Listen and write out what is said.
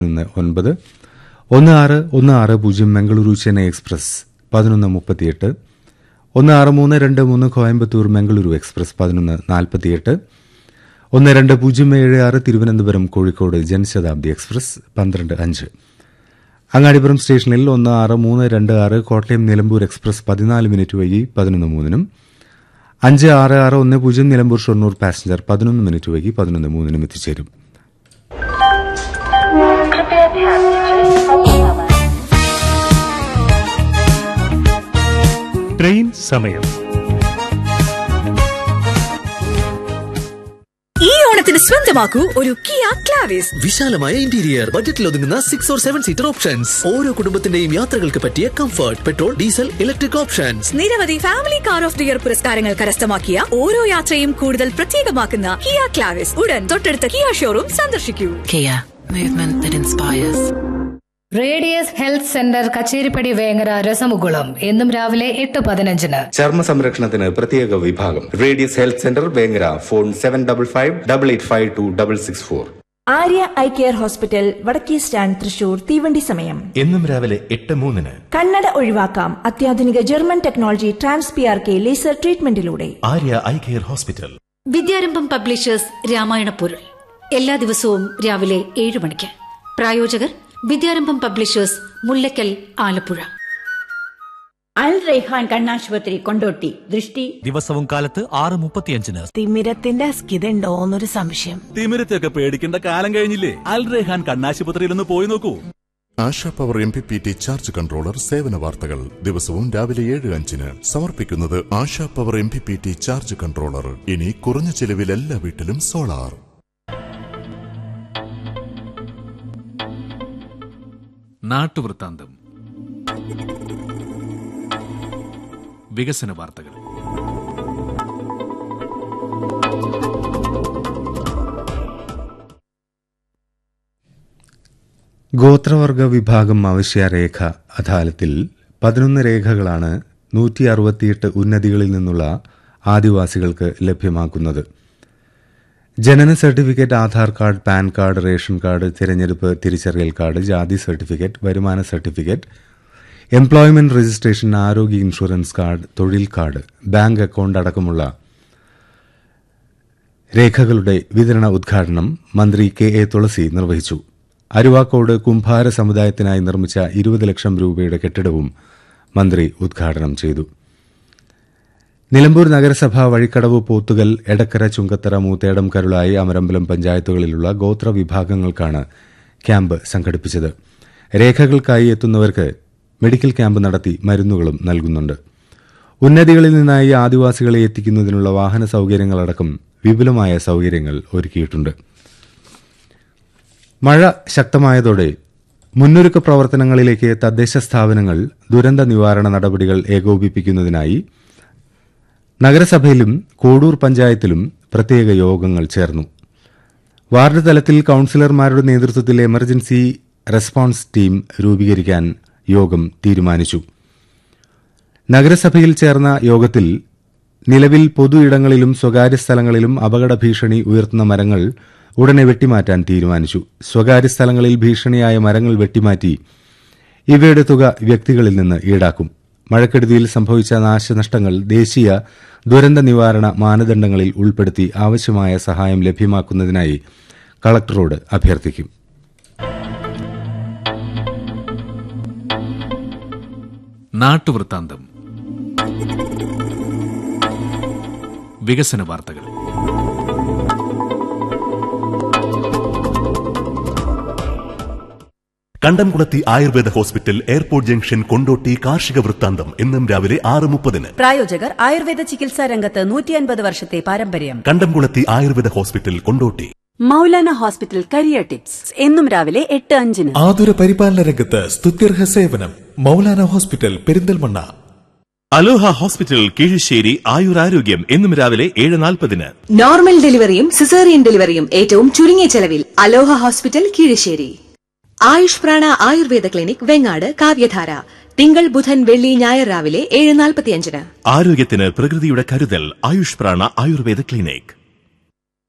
നിന്ന് ഒൻപത് ഒന്ന് ആറ് ഒന്ന് ആറ് പൂജ്യം മംഗളൂരു ചെന്നൈ എക്സ്പ്രസ് പതിനൊന്ന് മുപ്പത്തിയെട്ട് ഒന്ന് ആറ് മൂന്ന് രണ്ട് മൂന്ന് കോയമ്പത്തൂർ മംഗളൂരു എക്സ്പ്രസ് പതിനൊന്ന് നാൽപ്പത്തിയെട്ട് ഒന്ന് രണ്ട് പൂജ്യം ഏഴ് ആറ് തിരുവനന്തപുരം കോഴിക്കോട് ജനശതാബ്ദി എക്സ്പ്രസ് പന്ത്രണ്ട് അഞ്ച് അങ്ങാടിപ്പുറം സ്റ്റേഷനിൽ ഒന്ന് ആറ് മൂന്ന് രണ്ട് ആറ് കോട്ടയം നിലമ്പൂർ എക്സ്പ്രസ് പതിനാല് മിനിറ്റ് വൈകി പതിനൊന്ന് മൂന്നിനും അഞ്ച് ആറ് ആറ് ഒന്ന് പൂജ്യം നിലമ്പൂർ ഷൊർണൂർ പാസഞ്ചർ പതിനൊന്ന് മിനിറ്റ് വൈകി പതിനൊന്ന് മൂന്നിനും എത്തിച്ചേരും कृपया ध्यान दीजिए अब समय ട്രെയിൻ സമയം ഈ ഓണത്തിന് സ്വന്തമാക്കൂ ഒരു കിയ ക്ലാവിസ് വിശാലമായ ഇന്റീരിയർ ബജറ്റിൽ ഒതുങ്ങുന്ന six or seven seater options ഓരോ കുടുംബത്തിന്റെയും യാത്രകൾക്ക് പറ്റിയ comfort petrol diesel electric options നിരവധി family car of the year പുരസ്കാരങ്ങൾ കരസ്ഥമാക്കിയ ഓരോ യാത്രയും കൂടുതൽ പ്രത്യേകമാക്കുന്ന കിയ ക്ലാവിസ് ഉടൻ തൊട്ടടുത്ത കിയ ഷോറൂം സന്ദർശിക്കൂ Kia, movement that inspires. Radius health centre Kacheripadi Vengara രസമുകുളം എന്നും രാവിലെ എട്ട് പതിനഞ്ചിന് ചർമ്മ സംരക്ഷണത്തിന് പ്രത്യേക വിഭാഗം radius health centre Vengara phone seven double five double eight five two double six four Arya eye care hospital വടക്കേ സ്റ്റാൻഡ് തൃശൂർ തീവണ്ടി സമയം എന്നും രാവിലെ എട്ട് മൂന്നിന് കണ്ണട ഒഴിവാക്കാം അത്യാധുനിക German technology trans P R K laser ട്രീറ്റ്മെന്റിലൂടെ Arya eye care hospital Vidyarambham publishers Ramayana പൊരുൾ എല്ലാ ദിവസവും രാവിലെ ഏഴ് മണിക്ക് പ്രായോജകർ വിദ്യാരംഭം പബ്ലിഷേഴ്സ് മുല്ലക്കൽ ആലപ്പുഴ അൽ റൈഹാൻ കണ്ണാശുപത്രി കൊണ്ടോട്ടി ദൃഷ്ടി ദിവസവും കാലത്ത് ആറ് മുപ്പത്തിയഞ്ചിന് തിമിരത്തിന്റെ അസ്കിതണ്ടോന്നൊരു സംശയം തിമിരത്തെയൊക്കെ പേടിക്കേണ്ട കാലം കഴിഞ്ഞില്ലേ അൽ റെഹാൻ കണ്ണാശുപത്രിയിൽ ഒന്ന് പോയി നോക്കൂ Asha power M P P T charge controller സേവന വാർത്തകൾ ദിവസവും രാവിലെ ഏഴ് അഞ്ചിന് സമർപ്പിക്കുന്നത് Asha power M P P T charge controller ഇനി കുറഞ്ഞ ചെലവിൽ എല്ലാ വീട്ടിലും സോളാർ നാട്ടുവൃത്താന്തം വികസന വാർത്തകൾ ഗോത്രവർഗ വിഭാഗം അവശ്യരേഖ അദാലത്തിൽ പതിനൊന്ന് രേഖകളാണ് നൂറ്റി അറുപത്തിയെട്ട് ഉന്നതികളിൽ നിന്നുള്ള ആദിവാസികൾക്ക് ലഭ്യമാക്കുന്നത് ജനന certificate Aadhaar card PAN card ration card തിരഞ്ഞെടുപ്പ് തിരിച്ചറിയൽ കാർഡ് ജാതി സർട്ടിഫിക്കറ്റ് വരുമാന സർട്ടിഫിക്കറ്റ് എംപ്ലോയ്മെന്റ് രജിസ്ട്രേഷൻ ആരോഗ്യ ഇൻഷുറൻസ് കാർഡ് തൊഴിൽ കാർഡ് ബാങ്ക് അക്കൌണ്ട് അടക്കമുള്ള രേഖകളുടെ വിതരണ ഉദ്ഘാടനം മന്ത്രി കെ എ തുളസി നിർവഹിച്ചു അരുവാക്കോട് കുംഭാര സമുദായത്തിനായി നിർമ്മിച്ച ഇരുപത് ലക്ഷം രൂപയുടെ കെട്ടിടവും മന്ത്രി ഉദ്ഘാടനം ചെയ്തു നിലമ്പൂർ നഗരസഭ വഴിക്കടവ് പോത്തുകൽ എടക്കര ചുങ്കത്തറ മൂത്തേടം കരുളായി അമരമ്പലം പഞ്ചായത്തുകളിലുള്ള ഗോത്ര വിഭാഗങ്ങൾക്കാണ് ക്യാമ്പ് സംഘടിപ്പിച്ചത് രേഖകൾക്കായി എത്തുന്നവർക്ക് മെഡിക്കൽ ക്യാമ്പ് നടത്തി മരുന്നുകളും നൽകുന്നുണ്ട് ഉന്നതികളിൽ നിന്നായി ആദിവാസികളെ എത്തിക്കുന്നതിനുള്ള വാഹന സൌകര്യങ്ങളടക്കം വിപുലമായ സൌകര്യങ്ങൾ ഒരുക്കിയിട്ടുണ്ട് മഴ ശക്തമായതോടെ മുന്നൊരുക്ക പ്രവർത്തനങ്ങളിലേക്ക് തദ്ദേശ സ്ഥാപനങ്ങൾ ദുരന്ത നിവാരണ നടപടികൾ ഏകോപിപ്പിക്കുന്നതിനായി നഗരസഭയിലും കോഡൂർ പഞ്ചായത്തിലും പ്രത്യേക യോഗങ്ങൾ ചേർന്നു വാർഡ് തലത്തിൽ കൌൺസിലർമാരുടെ നേതൃത്വത്തിൽ എമർജൻസി റെസ്പോൺസ് ടീം രൂപീകരിക്കാൻ യോഗം തീരുമാനിച്ചു നഗരസഭയിൽ ചേർന്ന യോഗത്തിൽ നിലവിൽ പൊതു ഇടങ്ങളിലും സ്വകാര്യ സ്ഥലങ്ങളിലും അപകട ഭീഷണി ഉയർത്തുന്ന മരങ്ങൾ ഉടനെ വെട്ടിമാറ്റാൻ തീരുമാനിച്ചു സ്വകാര്യ സ്ഥലങ്ങളിൽ ഭീഷണിയായ മരങ്ങൾ വെട്ടിമാറ്റി ഇവയുടെ തുക വ്യക്തികളിൽ നിന്ന് ഈടാക്കും മഴക്കെടുതിയിൽ സംഭവിച്ച നാശനഷ്ടങ്ങൾ ദേശീയ ദുരന്ത നിവാരണ മാനദണ്ഡങ്ങളിൽ ഉൾപ്പെടുത്തി ആവശ്യമായ സഹായം ലഭ്യമാക്കുന്നതിനായി കളക്ടറോട് അഭ്യർത്ഥിക്കും നാട്ടുവൃത്താന്തം വികസന വാർത്തകൾ Kandamkulathi Ayurveda hospital airport junction Kondotty കാർഷിക വൃത്താന്തം എന്നും രാവിലെ ആറ് മുപ്പതിന് പ്രായോജകർ ആയുർവേദ ചികിത്സാ രംഗത്ത് നൂറ്റി അൻപത് വർഷത്തെ പാരമ്പര്യം Kandamkulathi Ayurveda hospital Kondotty Maulana hospital career tips എന്നും രാവിലെ എട്ട് അഞ്ചിന് ആതുര പരിപാലന രംഗത്ത് സ്തുത്യർഹ സേവനം Maulana hospital Perinthalmanna Aloha hospital Keezhissery ആയുരാരോഗ്യം എന്നും രാവിലെ ഏഴ് നാൽപ്പതിന് നോർമൽ ഡെലിവറിയും സിസേറിയൻ ഡെലിവറിയും ഏറ്റവും ചുരുങ്ങിയ ചെലവിൽ അലോഹ ഹോസ്പിറ്റൽ കീഴശ്ശേരി ആയുഷ് പ്രാണ ആയുർവേദ ക്ലിനിക് വെങ്ങാട് കാവ്യധാര തിങ്കൾ ബുധൻ വെള്ളി ഞായർ രാവിലെ ഏഴ് നാൽപ്പത്തിയഞ്ചിന് ആരോഗ്യത്തിന് പ്രകൃതിയുടെ കരുതൽ ആയുഷ് പ്രാണ ആയുർവേദ ക്ലിനിക്